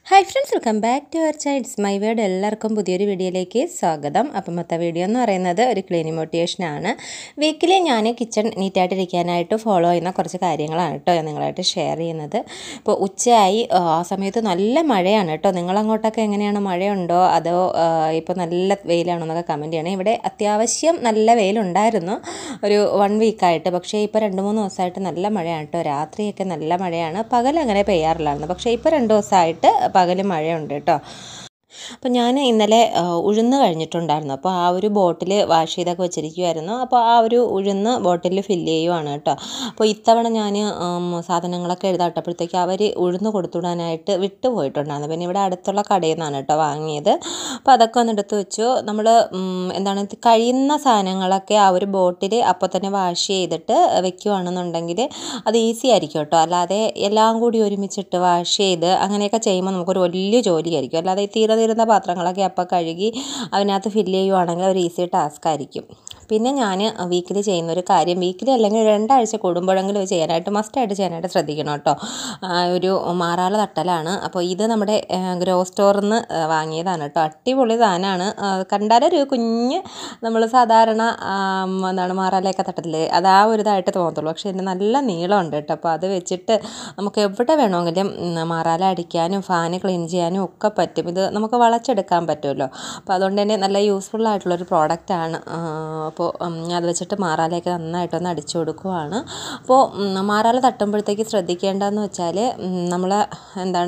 hi friends welcome back to our childs my word എല്ലാവർക്കും പുതിയൊരു വീഡിയോയിലേക്ക് സ്വാഗതം അപ്പം മൊത്ത വീഡിയോ എന്ന് പറയുന്നത് ഒരു ക്ലീനിങ് മോട്ടിവേഷനാണ് വീക്കിലി ഞാൻ കിച്ചൺ നീറ്റായിട്ടിരിക്കാനായിട്ട് ഫോളോ ചെയ്യുന്ന കുറച്ച് കാര്യങ്ങളാണ് കേട്ടോ ഞാൻ നിങ്ങളായിട്ട് ഷെയർ ചെയ്യുന്നത് ഇപ്പോൾ ഉച്ചയായി ആ, ആ സമയത്ത് നല്ല മഴയാണ് കേട്ടോ നിങ്ങളങ്ങോട്ടൊക്കെ എങ്ങനെയാണ് മഴയുണ്ടോ അതോ ഇപ്പോൾ നല്ല വെയിലാണോ എന്നൊക്കെ കമൻറ്റ് ചെയ്യണേ ഇവിടെ അത്യാവശ്യം നല്ല വെയിലുണ്ടായിരുന്നു ഒരു വൺ വീക്കായിട്ട് പക്ഷേ ഇപ്പോൾ രണ്ട് മൂന്ന് ദിവസമായിട്ട് നല്ല മഴയാണ് കേട്ടോ രാത്രിയൊക്കെ നല്ല മഴയാണ് പകൽ അങ്ങനെ പെയ്യാറില്ലായിരുന്നു പക്ഷേ ഇപ്പോൾ രണ്ട് ദിവസമായിട്ട് പകൽ മഴയുണ്ട് കേട്ടോ അപ്പോൾ ഞാൻ ഇന്നലെ ആ, ഉഴുന്ന് കഴിഞ്ഞിട്ടുണ്ടായിരുന്നു അപ്പോൾ ആ ഒരു ബോട്ടിൽ വാഷ് ചെയ്തൊക്കെ വെച്ചിരിക്കുമായിരുന്നു അപ്പോൾ ആ ഒരു ഉഴുന്ന് ബോട്ടിൽ ഫില്ല് ചെയ്യുവാണ് കേട്ടോ അപ്പോൾ ഇത്തവണ ഞാൻ സാധനങ്ങളൊക്കെ എഴുതാട്ടപ്പോഴത്തേക്ക് അവർ ഉഴുന്ന് കൊടുത്തുവിടാനായിട്ട് വിട്ടു പോയിട്ടുണ്ടായിരുന്നു പിന്നെ ഇവിടെ അടുത്തുള്ള കടയിൽ നിന്നാണ് കേട്ടോ വാങ്ങിയത് അപ്പോൾ അതൊക്കെ ഒന്ന് എടുത്ത് വെച്ചു നമ്മൾ എന്താണ് ഇത് കഴിയുന്ന സാധനങ്ങളൊക്കെ ആ ഒരു ബോട്ടിൽ അപ്പോൾ തന്നെ വാഷ് ചെയ്തിട്ട് വെക്കുകയാണെന്നുണ്ടെങ്കിൽ അത് ഈസി ആയിരിക്കും കേട്ടോ അല്ലാതെ എല്ലാം കൂടി ഒരുമിച്ചിട്ട് വാഷ് ചെയ്ത് അങ്ങനെയൊക്കെ ചെയ്യുമ്പോൾ നമുക്കൊരു വലിയ ജോലിയായിരിക്കും അല്ലാതെ ഈ തീരെ തീരുന്ന പാത്രങ്ങളൊക്കെ അപ്പോൾ കഴുകി അതിനകത്ത് ഫില്ല് ചെയ്യുവാണെങ്കിൽ ഒരു ഈസി ടാസ്ക് ആയിരിക്കും പിന്നെ ഞാൻ വീക്കിലി ചെയ്യുന്ന ഒരു കാര്യം വീക്കിലി അല്ലെങ്കിൽ രണ്ടാഴ്ച കൂടുമ്പോഴെങ്കിലും ഇത് ചെയ്യാനായിട്ട് മസ്റ്റായിട്ട് ചെയ്യാനായിട്ട് ശ്രദ്ധിക്കണം കേട്ടോ ആ, ഒരു മാറാല തട്ടലാണ് അപ്പോൾ ഇത് നമ്മുടെ ഗ്രോ സ്റ്റോറിൽ നിന്ന് വാങ്ങിയതാണ് കേട്ടോ അടിപൊളി സാധനമാണ് കണ്ടാലൊരു കുഞ്ഞ് നമ്മൾ സാധാരണ ആം, എന്താണ് മാറാലയൊക്കെ തട്ടത്തില്ലേ അത് ആ ഒരു ഇതായിട്ട് തോന്നത്തുള്ളൂ പക്ഷേ ഇതിന് നല്ല നീളമുണ്ട് കേട്ടോ അപ്പോൾ അത് വെച്ചിട്ട് നമുക്ക് എവിടെ വേണമെങ്കിലും ഉം, മാറാല അടിക്കാനും ഫാന് ക്ലീൻ ചെയ്യാനും ഒക്കെ പറ്റും ഇത് നമുക്ക് വളച്ചെടുക്കാൻ പറ്റുമല്ലോ അപ്പോൾ അതുകൊണ്ട് തന്നെ നല്ല യൂസ്ഫുൾ ആയിട്ടുള്ളൊരു പ്രോഡക്റ്റാണ് അപ്പോൾ ഉം, അത് വെച്ചിട്ട് മാറാലയൊക്കെ നന്നായിട്ടൊന്ന് അടിച്ചു കൊടുക്കുവാണ് അപ്പോൾ ഉം, മാറാല തട്ടുമ്പോഴത്തേക്ക് ശ്രദ്ധിക്കേണ്ടതെന്ന് വെച്ചാൽ നമ്മൾ എന്താണ്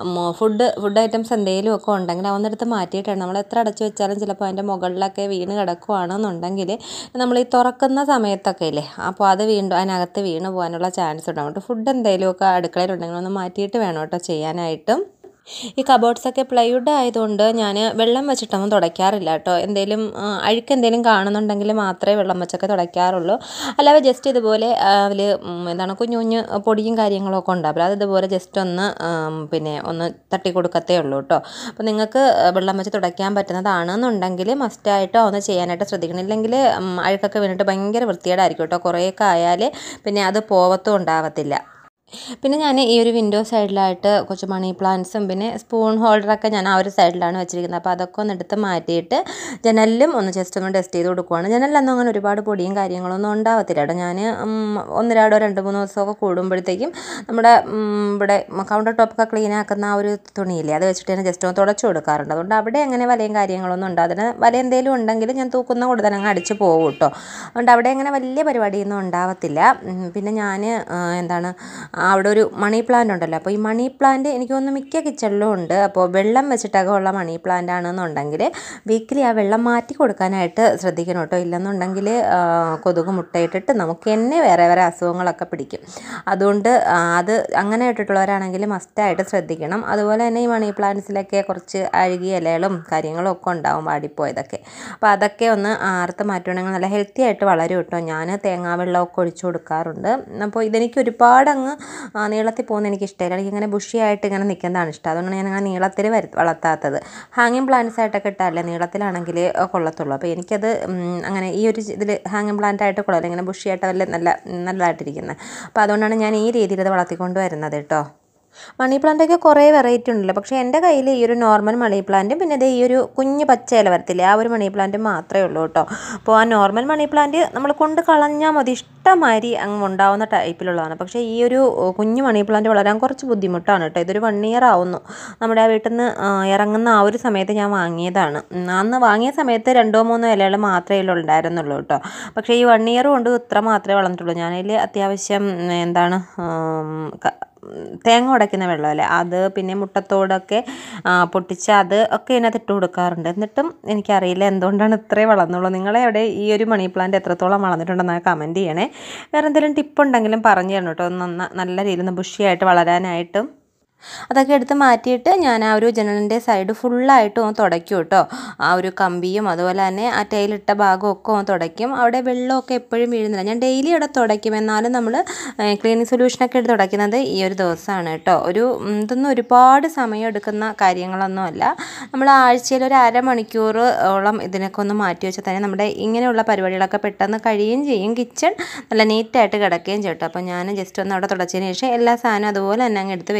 ഫുഡ് ഫുഡ് ഐറ്റംസ് എന്തെങ്കിലും ഒക്കെ ഉണ്ടെങ്കിൽ അതൊന്നെടുത്ത് മാറ്റിയിട്ടാണ് നമ്മൾ എത്ര അടച്ചു വെച്ചാലും ചിലപ്പോൾ അതിൻ്റെ മുകളിലൊക്കെ വീണ് കിടക്കുവാണെന്നുണ്ടെങ്കിൽ നമ്മൾ ഈ തുറക്കുന്ന സമയത്തൊക്കെ ഇല്ലേ അപ്പോൾ അത് വീണ്ടും അതിനകത്ത് വീണ് പോകാനുള്ള ചാൻസ് ഉണ്ടാവും കേട്ടോ ഫുഡ് എന്തെങ്കിലുമൊക്കെ അടുക്കളയിലുണ്ടെങ്കിൽ ഒന്ന് മാറ്റിയിട്ട് വേണം കേട്ടോ ചെയ്യാനായിട്ടും ഈ കബോർഡ്സൊക്കെ പ്ലൈവുഡ് ആയതുകൊണ്ട് ഞാൻ വെള്ളം വെച്ചിട്ടൊന്നും തുടയ്ക്കാറില്ല കേട്ടോ എന്തെങ്കിലും അഴുക്ക് എന്തെങ്കിലും കാണുന്നുണ്ടെങ്കിൽ മാത്രമേ വെള്ളം വെച്ചൊക്കെ തുടയ്ക്കാറുള്ളൂ അല്ലാതെ ജസ്റ്റ് ഇതുപോലെ അതിൽ എന്താണ് കുഞ്ഞു കുഞ്ഞു പൊടിയും കാര്യങ്ങളൊക്കെ ഉണ്ടാവില്ല അത് ഇതുപോലെ ജസ്റ്റ് ഒന്ന് ഉം, പിന്നെ ഒന്ന് തട്ടി കൊടുക്കത്തേ ഉള്ളൂ കേട്ടോ അപ്പോൾ നിങ്ങൾക്ക് വെള്ളം വെച്ച് തുടയ്ക്കാൻ പറ്റുന്നതാണെന്നുണ്ടെങ്കിൽ മസ്റ്റായിട്ടോ ഒന്ന് ചെയ്യാനായിട്ട് ശ്രദ്ധിക്കണം ഇല്ലെങ്കിൽ ഉം, അഴുക്കൊക്കെ വീണിട്ട് ഭയങ്കര വൃത്തികേടായിരിക്കും കേട്ടോ കുറേയൊക്കെ ആയാൽ പിന്നെ അത് പോവത്തും ഉണ്ടാവത്തില്ല പിന്നെ ഞാൻ ഈ ഒരു വിൻഡോ സൈഡിലായിട്ട് കുറച്ച് മണി പ്ലാന്റ്സും പിന്നെ സ്പൂൺ ഹോൾഡറൊക്കെ ഞാൻ ആ ഒരു സൈഡിലാണ് വെച്ചിരിക്കുന്നത് അപ്പോൾ അതൊക്കെ ഒന്ന് എടുത്ത് മാറ്റിയിട്ട് ജനലിലും ഒന്ന് ജസ്റ്റ് ഒന്ന് ടെസ്റ്റ് ചെയ്ത് കൊടുക്കുവാണ് ജനലിലൊന്നും അങ്ങനെ ഒരുപാട് പൊടിയും കാര്യങ്ങളൊന്നും ഉണ്ടാവത്തില്ല കേട്ടോ ഞാൻ ഒന്ന് രണ്ടോ രണ്ട് മൂന്ന് ദിവസമൊക്കെ കൂടുമ്പോഴത്തേക്കും നമ്മുടെ ഉം, ഇവിടെ കൗണ്ടർ ടോപ്പൊക്കെ ക്ലീൻ ആക്കുന്ന ആ ഒരു തുണിയില്ലേ അത് വെച്ചിട്ട് ഞാൻ ജസ്റ്റ് ഒന്ന് തുടച്ചു കൊടുക്കാറുണ്ട് അതുകൊണ്ട് അവിടെ അങ്ങനെ വലയും കാര്യങ്ങളൊന്നും ഉണ്ടാകുന്ന വല എന്തെങ്കിലും ഉണ്ടെങ്കിൽ ഞാൻ തൂക്കുന്ന കൂടെ തന്നെ അങ്ങ് അടിച്ച് പോകും കേട്ടോ അതുകൊണ്ട് അവിടെ അങ്ങനെ വലിയ പരിപാടിയൊന്നും ഉണ്ടാവത്തില്ല ഉം, പിന്നെ ഞാൻ എന്താണ് അവിടെ ഒരു മണി പ്ലാന്റ് ഉണ്ടല്ലോ അപ്പോൾ ഈ മണി പ്ലാന്റ് എനിക്ക് തോന്നുന്നു മിക്ക കിച്ചണിലും ഉണ്ട് അപ്പോൾ വെള്ളം വെച്ചിട്ടൊക്കെ ഉള്ള മണി പ്ലാന്റ് ആണെന്നുണ്ടെങ്കിൽ വീക്കിലി ആ വെള്ളം മാറ്റി കൊടുക്കാനായിട്ട് ശ്രദ്ധിക്കണം കേട്ടോ ഇല്ലെന്നുണ്ടെങ്കിൽ ആ, കൊതുക് മുട്ടയിട്ടിട്ട് നമുക്ക് തന്നെ വേറെ വേറെ അസുഖങ്ങളൊക്കെ പിടിക്കും അതുകൊണ്ട് ആ, അത് അങ്ങനെ ഇട്ടിട്ടുള്ളവരാണെങ്കിൽ മസ്റ്റായിട്ട് ശ്രദ്ധിക്കണം അതുപോലെ തന്നെ ഈ മണി പ്ലാന്റ്സിലൊക്കെ കുറച്ച് അഴുകിയ ഇലകളും കാര്യങ്ങളും ഒക്കെ ഉണ്ടാവും വാടിപ്പോയതൊക്കെ അപ്പോൾ അതൊക്കെ ഒന്ന് ആർത്ത് മാറ്റുകയാണെങ്കിൽ നല്ല ഹെൽത്തി ആയിട്ട് വളരും കേട്ടോ ഞാൻ തേങ്ങാവെള്ളമൊക്കെ ഒഴിച്ചു കൊടുക്കാറുണ്ട് അപ്പോൾ ഇതെനിക്ക് ഒരുപാട് അങ്ങ് ആ, നീളത്തിൽ പോകുന്ന എനിക്ക് ഇഷ്ടമില്ല എനിക്കിങ്ങനെ ബുഷിയായിട്ട് ഇങ്ങനെ നിൽക്കുന്നതാണ് ഇഷ്ടം അതുകൊണ്ടാണ് ഞാൻ അങ്ങനെ നീളത്തിൽ വരു വളർത്താത്തത് ഹാങ്ങിങ് പ്ലാന്റ്സ് ആയിട്ടൊക്കെ ഇട്ടാലേ നീളത്തിലാണെങ്കിൽ കൊള്ളത്തുള്ളൂ അപ്പോൾ എനിക്കത് ഉം, അങ്ങനെ ഈ ഒരു ഇതിൽ ഹാങ്ങിങ് പ്ലാന്റ് ആയിട്ട് കൊള്ളാം ഇങ്ങനെ ബുഷിയായിട്ട് വല്ല നല്ല നല്ലതായിട്ടിരിക്കുന്നത് അപ്പോൾ അതുകൊണ്ടാണ് ഞാൻ ഈ രീതിയിൽ ഇത് വളർത്തിക്കൊണ്ട് വരുന്നത് കേട്ടോ മണി പ്ലാന്റൊക്കെ കുറേ വെറൈറ്റി ഉണ്ടല്ലോ പക്ഷേ എൻ്റെ കയ്യിൽ ഈ ഒരു നോർമൽ മണി പ്ലാന്റും പിന്നെ ദേ ഈ ഒരു കുഞ്ഞ് പച്ച ഇല വരത്തില്ലേ ആ ഒരു മണി പ്ലാന്റ് മാത്രമേ ഉള്ളൂ കേട്ടോ അപ്പോൾ ആ നോർമൽ മണി പ്ലാന്റ് നമ്മൾ കൊണ്ട് കളഞ്ഞാൽ മതി ഇഷ്ടമാതിരി അങ്ങ് ഉണ്ടാവുന്ന ടൈപ്പിലുള്ളതാണ് പക്ഷേ ഈ ഒരു കുഞ്ഞു മണി പ്ലാന്റ് വളരാൻ കുറച്ച് ബുദ്ധിമുട്ടാണ് കേട്ടോ ഇതൊരു വൺ ഇയർ ആവുന്നു നമ്മുടെ ആ വീട്ടിൽ നിന്ന് ഇറങ്ങുന്ന ആ ഒരു സമയത്ത് ഞാൻ വാങ്ങിയതാണ് ഉം, അന്ന് വാങ്ങിയ സമയത്ത് രണ്ടോ മൂന്നോ ഇലകൾ മാത്രമേ ഇതിൽ ഉണ്ടായിരുന്നുള്ളൂ കേട്ടോ പക്ഷേ ഈ വൺ ഇയർ കൊണ്ട് ഇത്ര മാത്രമേ വളർന്നിട്ടുള്ളൂ ഞാനതിൽ അത്യാവശ്യം ഉം, എന്താണ് ഉം, ക- തേങ്ങ ഉടയ്ക്കുന്ന വെള്ളമല്ലേ അത് പിന്നെ മുട്ടത്തോടൊക്കെ ആ, പൊട്ടിച്ച് അത് ഒക്കെ ഇതിനകത്ത് ഇട്ട് കൊടുക്കാറുണ്ട് എന്നിട്ടും എനിക്കറിയില്ല എന്തുകൊണ്ടാണ് ഇത്രയും വളർന്നുള്ളൂ നിങ്ങളെ അവിടെ ഈ ഒരു മണി പ്ലാന്റ് എത്രത്തോളം വളർന്നിട്ടുണ്ടെന്ന് കമൻറ്റ് ചെയ്യണേ വേറെ എന്തെങ്കിലും ടിപ്പ് ഉണ്ടെങ്കിലും പറഞ്ഞു തരണം കേട്ടോ ഒന്ന് നന്ന നല്ല രീതിയിൽ ഒന്ന് ബുഷിയായിട്ട് വളരാനായിട്ടും അതൊക്കെ എടുത്ത് മാറ്റിയിട്ട് ഞാൻ ആ ഒരു ജനലിൻ്റെ സൈഡ് ഫുള്ളായിട്ട് ഒന്ന് തുടയ്ക്കും കേട്ടോ ആ ഒരു കമ്പിയും അതുപോലെ തന്നെ ആ ടൈലിട്ട ഭാഗമൊക്കെ ഒന്ന് തുടയ്ക്കും അവിടെ വെള്ളമൊക്കെ എപ്പോഴും വീഴുന്നില്ല ഞാൻ ഡെയിലി ഇവിടെ തുടയ്ക്കും എന്നാലും നമ്മൾ ക്ലീനിങ് സൊല്യൂഷനൊക്കെ എടുത്ത് തുടയ്ക്കുന്നത് ഈ ഒരു ദിവസമാണ് കേട്ടോ ഒരു ഉം, ഇതൊന്നും ഒരുപാട് സമയം എടുക്കുന്ന കാര്യങ്ങളൊന്നുമല്ല നമ്മൾ ആഴ്ചയിൽ ഒരു അരമണിക്കൂർ ഓളം ഇതിനൊക്കെ ഒന്ന് മാറ്റി വെച്ചാൽ തന്നെ നമ്മുടെ ഇങ്ങനെയുള്ള പരിപാടികളൊക്കെ പെട്ടെന്ന് കഴിയുകയും ചെയ്യും കിച്ചൺ നല്ല നീറ്റായിട്ട് കിടക്കുകയും ചെയ്യും കേട്ടോ അപ്പോൾ ഞാൻ ജസ്റ്റ് ഒന്ന് അവിടെ തുടച്ചതിന് ശേഷം എല്ലാ സാധനവും അതുപോലെ തന്നെ അങ്ങ് എടുത്ത് വെക്കുകയും ചെയ്തു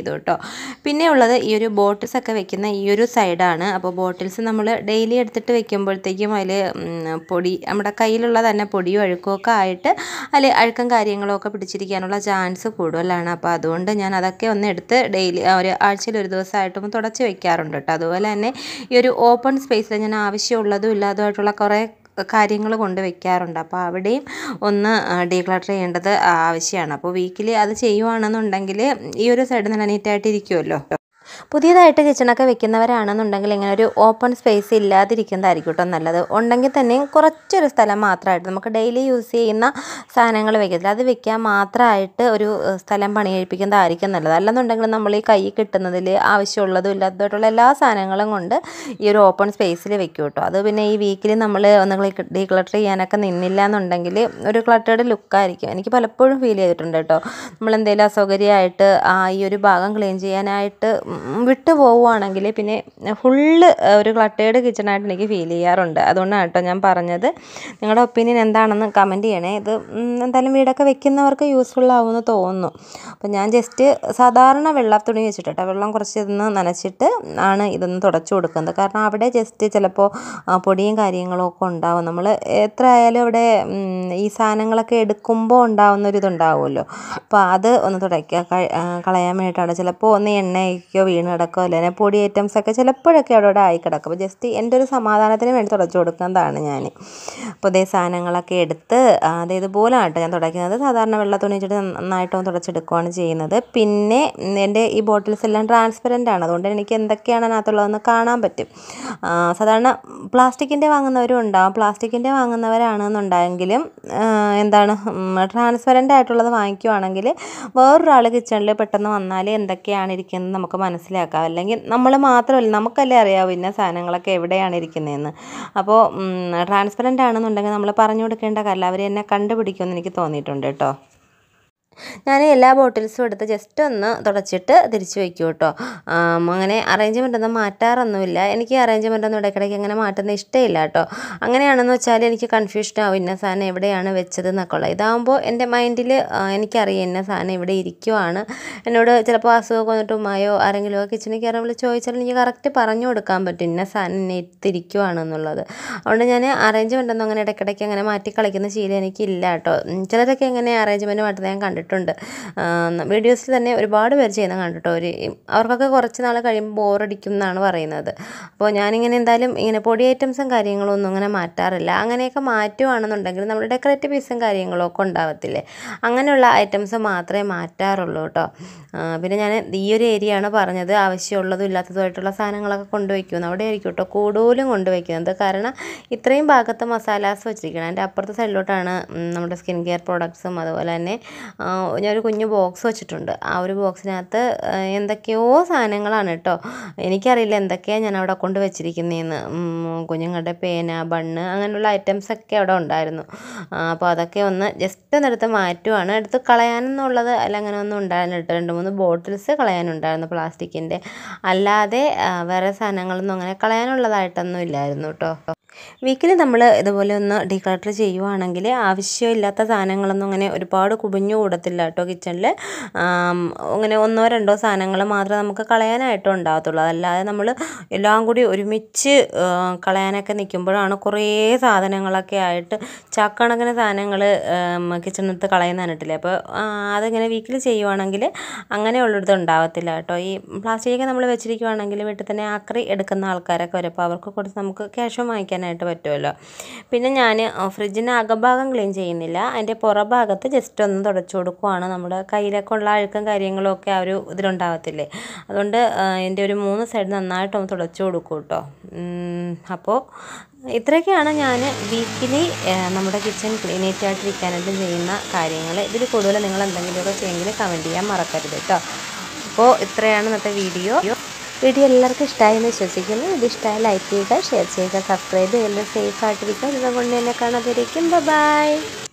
ചെയ്തു കേട്ടോ പിന്നെ ഉള്ളത് ഈ ഒരു ബോട്ടിൽസ് ഒക്കെ വെക്കുന്ന ഈ ഒരു സൈഡാണ് അപ്പോൾ ബോട്ടിൽസ് നമ്മൾ ഡെയിലി എടുത്തിട്ട് വെക്കുമ്പോഴത്തേക്കും അതിൽ പൊടി നമ്മുടെ കയ്യിലുള്ള തന്നെ പൊടിയോ അഴുക്കോ ഒക്കെ ആയിട്ട് അതിൽ അഴുക്കം കാര്യങ്ങളോ ഒക്കെ പിടിച്ചിരിക്കാനുള്ള ചാൻസ് കൂടുതലാണ് അപ്പോൾ അതുകൊണ്ട് ഞാൻ അതൊക്കെ ഒന്ന് എടുത്ത് ഡെയിലി ഒരു ആഴ്ചയിൽ ഒരു ദിവസമായിട്ടും തുടച്ച് വെക്കാറുണ്ട് കേട്ടോ അതുപോലെ തന്നെ ഈ ഒരു ഓപ്പൺ സ്പേസിൽ ഞാൻ ആവശ്യമുള്ളതും ഇല്ലാത്തതുമായിട്ടുള്ള കുറേ കാര്യങ്ങൾ കൊണ്ട് വെക്കാറുണ്ട് അപ്പോൾ അവിടെയും ഒന്ന് ഡീക്ലട്ടർ ചെയ്യേണ്ടത് ആവശ്യമാണ് അപ്പോൾ വീക്കിലി അത് ചെയ്യുവാണെന്നുണ്ടെങ്കിൽ ഈ ഒരു സൈഡ് നല്ല നീറ്റായിട്ട് ഇരിക്കുമല്ലോ പുതിയതായിട്ട് കിച്ചണൊക്കെ വെക്കുന്നവരാണെന്നുണ്ടെങ്കിൽ ഇങ്ങനെ ഒരു ഓപ്പൺ സ്പേസ് ഇല്ലാതിരിക്കുന്നതായിരിക്കും കേട്ടോ നല്ലത് ഉണ്ടെങ്കിൽ തന്നെയും കുറച്ചൊരു സ്ഥലം മാത്രമായിട്ട് നമുക്ക് ഡെയിലി യൂസ് ചെയ്യുന്ന സാധനങ്ങൾ വെക്കത്തില്ല അത് വെക്കാൻ മാത്രമായിട്ട് ഒരു സ്ഥലം പണി കഴിപ്പിക്കുന്നതായിരിക്കും നല്ലത് അല്ലെന്നുണ്ടെങ്കിൽ നമ്മൾ ഈ കൈ കിട്ടുന്നതിൽ ആവശ്യമുള്ളതും ഇല്ലാത്തതായിട്ടുള്ള എല്ലാ സാധനങ്ങളും കൊണ്ട് ഈ ഒരു ഓപ്പൺ സ്പേസിൽ വെക്കും കേട്ടോ അത് പിന്നെ ഈ വീക്കിൽ നമ്മൾ ഒന്ന് ഡീക്ലട്ടർ ചെയ്യാനൊക്കെ നിന്നില്ല എന്നുണ്ടെങ്കിൽ ഒരു ക്ലട്ടേഡ് ലുക്കായിരിക്കും എനിക്ക് പലപ്പോഴും ഫീൽ ചെയ്തിട്ടുണ്ട് കേട്ടോ നമ്മൾ എന്തെങ്കിലും അസൗകര്യമായിട്ട് ആ ഈ ഒരു ഭാഗം ക്ലീൻ ചെയ്യാനായിട്ട് വിട്ടു പോവുകയാണെങ്കിൽ പിന്നെ ഫുള്ള് ഒരു ക്ലട്ടേഡ് കിച്ചണായിട്ട് എനിക്ക് ഫീൽ ചെയ്യാറുണ്ട് അതുകൊണ്ടാണ് കേട്ടോ ഞാൻ പറഞ്ഞത് നിങ്ങളുടെ ഒപ്പീനിയൻ എന്താണെന്ന് കമൻറ്റ് ചെയ്യണേ ഇത് എന്തായാലും വീടൊക്കെ വെക്കുന്നവർക്ക് യൂസ്ഫുൾ ആവുമെന്ന് തോന്നുന്നു അപ്പോൾ ഞാൻ ജസ്റ്റ് സാധാരണ വെള്ള തുണി വെച്ചിട്ട് കേട്ടോ വെള്ളം കുറച്ച് ഇതൊന്ന് നനച്ചിട്ട് ആണ് ഇതൊന്ന് തുടച്ചു കൊടുക്കുന്നത് കാരണം അവിടെ ജസ്റ്റ് ചിലപ്പോൾ പൊടിയും കാര്യങ്ങളും ഒക്കെ ഉണ്ടാവും നമ്മൾ എത്ര ആയാലും അവിടെ ഈ സാധനങ്ങളൊക്കെ എടുക്കുമ്പോൾ ഉണ്ടാവുന്ന ഒരു ഇതുണ്ടാവുമല്ലോ അപ്പോൾ അത് ഒന്ന് തുടയ്ക്കുക കളയാൻ വേണ്ടിയിട്ടാണ് ചിലപ്പോൾ ഒന്ന് എണ്ണയൊക്കെയോ വീണ് കിടക്കോ അല്ലെങ്കിൽ പൊടി ഐറ്റംസ് ഒക്കെ ചിലപ്പോഴൊക്കെ അവിടെ അവിടെ ആയി കിടക്കും അപ്പോൾ ജസ്റ്റ് എൻ്റെ ഒരു സമാധാനത്തിന് വേണ്ടി തുടച്ചു കൊടുക്കുന്നതാണ് ഞാൻ അപ്പോൾ ഇതേ സാധനങ്ങളൊക്കെ എടുത്ത് അത് ഇതുപോലെയാണ് കേട്ടോ ഞാൻ തുടയ്ക്കുന്നത് സാധാരണ വെള്ള തുണി വെച്ചിട്ട് നന്നായിട്ടൊന്ന് തുടച്ചെടുക്കുകയാണ് ചെയ്യുന്നത് പിന്നെ എൻ്റെ ഈ ബോട്ടിൽസ് എല്ലാം ട്രാൻസ്പെറൻ്റ് ആണ് അതുകൊണ്ട് എനിക്ക് എന്തൊക്കെയാണ് അതിനകത്തുള്ളതെന്ന് കാണാൻ പറ്റും സാധാരണ പ്ലാസ്റ്റിക്കിൻ്റെ വാങ്ങുന്നവരും ഉണ്ടാവും പ്ലാസ്റ്റിക്കിൻ്റെ വാങ്ങുന്നവരാണെന്നുണ്ടെങ്കിലും എന്താണ് ട്രാൻസ്പെറൻ്റ് ആയിട്ടുള്ളത് വാങ്ങിക്കുവാണെങ്കിൽ വേറൊരാൾ കിച്ചണിൽ പെട്ടെന്ന് വന്നാൽ എന്തൊക്കെയാണ് ഇരിക്കുന്നത് നമുക്ക് മനസ്സിലാക്കാം അല്ലെങ്കിൽ നമ്മൾ മാത്രമല്ല നമുക്കല്ലേ അറിയാവൂ ഇന്ന സാധനങ്ങളൊക്കെ എവിടെയാണ് ഇരിക്കുന്നതെന്ന് അപ്പോൾ ട്രാൻസ്പെറൻ്റ് ആണെന്നുണ്ടെങ്കിൽ നമ്മൾ പറഞ്ഞു കൊടുക്കേണ്ട കാര്യമില്ല അവർ എന്നെ കണ്ടുപിടിക്കുമെന്ന് എനിക്ക് തോന്നിയിട്ടുണ്ട് കേട്ടോ ഞാൻ എല്ലാ ബോട്ടിൽസും എടുത്ത് ജസ്റ്റ് ഒന്ന് തുടച്ചിട്ട് തിരിച്ചു വയ്ക്കും കേട്ടോ അങ്ങനെ അറേഞ്ച്മെൻ്റ് ഒന്നും മാറ്റാറൊന്നുമില്ല എനിക്ക് അറേഞ്ച്മെൻ്റ് ഒന്നും ഇടയ്ക്കിടയ്ക്ക് അങ്ങനെ മാറ്റുന്ന ഇഷ്ടമില്ല കേട്ടോ അങ്ങനെയാണെന്ന് വെച്ചാൽ എനിക്ക് കൺഫ്യൂഷൻ ആവും ഇന്ന സാധനം എവിടെയാണ് വെച്ചത് എന്നൊക്കെ ഉള്ളത് ഇതാകുമ്പോൾ എൻ്റെ മൈൻഡിൽ എനിക്കറിയാം ഇന്ന സാധനം ഇവിടെ ഇരിക്കുവാണ് എന്നോട് ചിലപ്പോൾ അസുഖമൊക്കെ വന്നിട്ട് ഉമ്മായോ ആരെങ്കിലും കിച്ചണിൽ കയറാൻ വിളിച്ച് ചോദിച്ചാൽ എനിക്ക് കറക്റ്റ് പറഞ്ഞു കൊടുക്കാൻ പറ്റും ഇന്ന സാധനം ഇന്നെ ഇത്തിരിക്കുവാണെന്നുള്ളത് അതുകൊണ്ട് ഞാൻ അറേഞ്ച്മെൻ്റ് ഒന്നും അങ്ങനെ ഇടയ്ക്കിടയ്ക്ക് അങ്ങനെ മാറ്റി കളിക്കുന്ന ശീലം എനിക്കില്ല കേട്ടോ ചിലരൊക്കെ എങ്ങനെ അറേഞ്ച്മെൻറ്റ് മാറ്റുന്നത് ഞാൻ കണ്ടിട്ടുണ്ട് വീഡിയോസിൽ തന്നെ ഒരുപാട് പേര് ചെയ്യുന്ന കണ്ടിട്ടോ ഒരു അവർക്കൊക്കെ കുറച്ച് നാൾ കഴിയുമ്പോൾ ബോറടിക്കും എന്നാണ് പറയുന്നത് അപ്പോൾ ഞാനിങ്ങനെ എന്തായാലും ഇങ്ങനെ പൊടി ഐറ്റംസും കാര്യങ്ങളും ഒന്നും അങ്ങനെ മാറ്റാറില്ല അങ്ങനെയൊക്കെ മാറ്റുവാണെന്നുണ്ടെങ്കിൽ നമ്മൾ ഡെക്കറേറ്റീവ് പീസും കാര്യങ്ങളും ഒക്കെ ഉണ്ടാവത്തില്ലേ അങ്ങനെയുള്ള ഐറ്റംസ് മാത്രമേ മാറ്റാറുള്ളൂ കേട്ടോ പിന്നെ ഞാൻ ഈ ഒരു ഏരിയ ആണ് പറഞ്ഞത് ആവശ്യമുള്ളതും ഇല്ലാത്തതുമായിട്ടുള്ള സാധനങ്ങളൊക്കെ കൊണ്ടുവയ്ക്കുന്നു അവിടെ ആയിരിക്കും കേട്ടോ കൂടുതലും കൊണ്ടുവയ്ക്കുന്നത് കാരണം ഇത്രയും ഭാഗത്ത് മസാലാസ് വെച്ചിരിക്കണം അതിൻ്റെ അപ്പുറത്തെ സൈഡിലോട്ടാണ് നമ്മുടെ സ്കിൻ കെയർ പ്രോഡക്ട്സും അതുപോലെ തന്നെ ഞാനൊരു കുഞ്ഞു ബോക്സ് വെച്ചിട്ടുണ്ട് ആ ഒരു ബോക്സിനകത്ത് എന്തൊക്കെയോ സാധനങ്ങളാണ് കേട്ടോ എനിക്കറിയില്ല എന്തൊക്കെയാണ് ഞാൻ അവിടെ കൊണ്ട് വെച്ചിരിക്കുന്നതെന്ന് കുഞ്ഞുങ്ങളുടെ പേന ബണ്ണ് അങ്ങനെയുള്ള ഐറ്റംസൊക്കെ അവിടെ ഉണ്ടായിരുന്നു അപ്പോൾ അതൊക്കെ ഒന്ന് ജസ്റ്റ് ഒന്ന് എടുത്ത് മാറ്റുവാണ് എടുത്ത് കളയാനെന്നുള്ളത് അല്ല അങ്ങനെ ഒന്നും ഉണ്ടായിരുന്നു കേട്ടോ രണ്ട് മൂന്ന് ബോട്ടിൽസ് കളയാനുണ്ടായിരുന്നു പ്ലാസ്റ്റിക്കിൻ്റെ അല്ലാതെ വേറെ സാധനങ്ങളൊന്നും അങ്ങനെ കളയാനുള്ളതായിട്ടൊന്നും ഇല്ലായിരുന്നു കേട്ടോ വീക്കിലി നമ്മൾ ഇതുപോലെ ഒന്ന് ഡീക്ലട്ടർ ചെയ്യുവാണെങ്കിൽ ആവശ്യമില്ലാത്ത സാധനങ്ങളൊന്നും അങ്ങനെ ഒരുപാട് കുമിഞ്ഞു കൂടത്തില്ല കേട്ടോ കിച്ചണിൽ അങ്ങനെ ഒന്നോ രണ്ടോ സാധനങ്ങൾ മാത്രമേ നമുക്ക് കളയാനായിട്ടും ഉണ്ടാകത്തുള്ളൂ അതല്ലാതെ നമ്മൾ എല്ലാം കൂടി ഒരുമിച്ച് കളയാനൊക്കെ നിൽക്കുമ്പോഴാണ് കുറേ സാധനങ്ങളൊക്കെ ആയിട്ട് ചക്കണക്കിന് സാധനങ്ങൾ കിച്ചണിനകത്ത് കളയുന്ന കണ്ടിട്ടില്ലേ അപ്പോൾ അതിങ്ങനെ വീക്കിലി ചെയ്യുവാണെങ്കിൽ അങ്ങനെയുള്ളിടത്ത് ഉണ്ടാകത്തില്ല കേട്ടോ ഈ പ്ലാസ്റ്റിക്കൊക്കെ നമ്മൾ വെച്ചിരിക്കുവാണെങ്കിൽ വീട്ടിൽ തന്നെ ആക്രി എടുക്കുന്ന ആൾക്കാരൊക്കെ വരും അപ്പോൾ അവർക്ക് കൊടുത്ത് നമുക്ക് ക്യാഷും വാങ്ങിക്കാനായിട്ട് പറ്റുമല്ലോ പിന്നെ ഞാൻ ഫ്രിഡ്ജിൻ്റെ അകഭാഗം ക്ലീൻ ചെയ്യുന്നില്ല അതിൻ്റെ പുറഭാഗത്ത് ജസ്റ്റ് ഒന്ന് തുടച്ചു കൊടുക്കുവാണ് നമ്മുടെ കയ്യിലൊക്കെ ഉള്ള അഴുക്കും കാര്യങ്ങളും ഒക്കെ ആ ഒരു ഇതിലുണ്ടാവത്തില്ലേ അതുകൊണ്ട് എൻ്റെ ഒരു മൂന്ന് സൈഡ് നന്നായിട്ടൊന്ന് തുടച്ചു കൊടുക്കും കേട്ടോ അപ്പോൾ ഇത്രയൊക്കെയാണ് ഞാൻ വീക്കിലി നമ്മുടെ കിച്ചൺ ക്ലീനേറ്റ് ആയിട്ടിരിക്കാനായിട്ട് ചെയ്യുന്ന കാര്യങ്ങൾ ഇതിൽ കൂടുതൽ നിങ്ങൾ എന്തെങ്കിലുമൊക്കെ ചെയ്യെങ്കിൽ കമൻറ്റ് ചെയ്യാൻ മറക്കരുത് കേട്ടോ അപ്പോൾ ഇത്രയാണ് ഇന്നത്തെ വീഡിയോ വീഡിയോ എല്ലാവർക്കും ഇഷ്ടമായി എന്ന് വിശ്വസിക്കുന്നു ഇത് ഇഷ്ടമായി ലൈക്ക് ചെയ്യുക ഷെയർ ചെയ്യുക സബ്സ്ക്രൈബ് ചെയ്യുക സേഫ് ആയിട്ടിരിക്കുക ഇതുകൊണ്ട് എന്നെ കാണാതിരിക്കും ബൈ